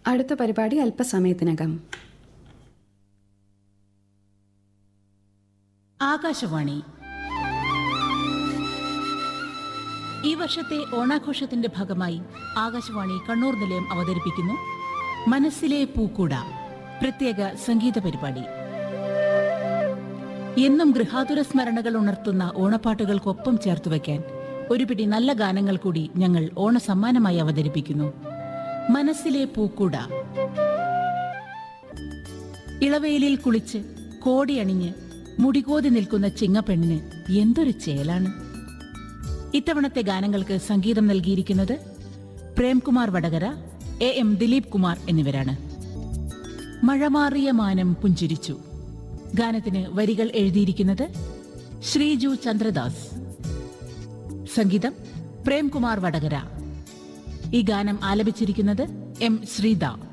അടുത്ത പരിപാടി അല്പസമയത്തിനകം ആകാശവാണി ഈ വർഷത്തെ ഓണാഘോഷത്തിന്റെ ഭാഗമായി ആകാശവാണി കണ്ണൂർ നിലയം അവതരിപ്പിക്കുന്നു മനസ്സിലെ പൂക്കൂട പ്രത്യേക സംഗീത പരിപാടി എന്നും ഗൃഹാതുര സ്മരണകൾ ഉണർത്തുന്ന ഓണപ്പാട്ടുകൾക്കൊപ്പം ചേർത്തുവെക്കാൻ ഒരു പിടി നല്ല ഗാനങ്ങൾ കൂടി ഞങ്ങൾ ഓണസമ്മാനമായി അവതരിപ്പിക്കുന്നു മനസ്സിലെ പൂക്കൂട ഇളവയിലിൽ കുളിച്ച് കോടിയണിഞ്ഞ് മുടികോതി നിൽക്കുന്ന ചിങ്ങപ്പെണ്ണിന് എന്തൊരു ചേലാണ് ഇത്തവണത്തെ ഗാനങ്ങൾക്ക് സംഗീതം നൽകിയിരിക്കുന്നത് പ്രേംകുമാർ വടകര എ എം ദിലീപ് കുമാർ എന്നിവരാണ് മഴമാറിയ മാനം പുഞ്ചിരിച്ചു ഗാനത്തിന് വരികൾ എഴുതിയിരിക്കുന്നത് ശ്രീജു ചന്ദ്രദാസ് സംഗീതം പ്രേംകുമാർ വടകര ഈ ഗാനം ആലപിച്ചിരിക്കുന്നത് എം ശ്രീദ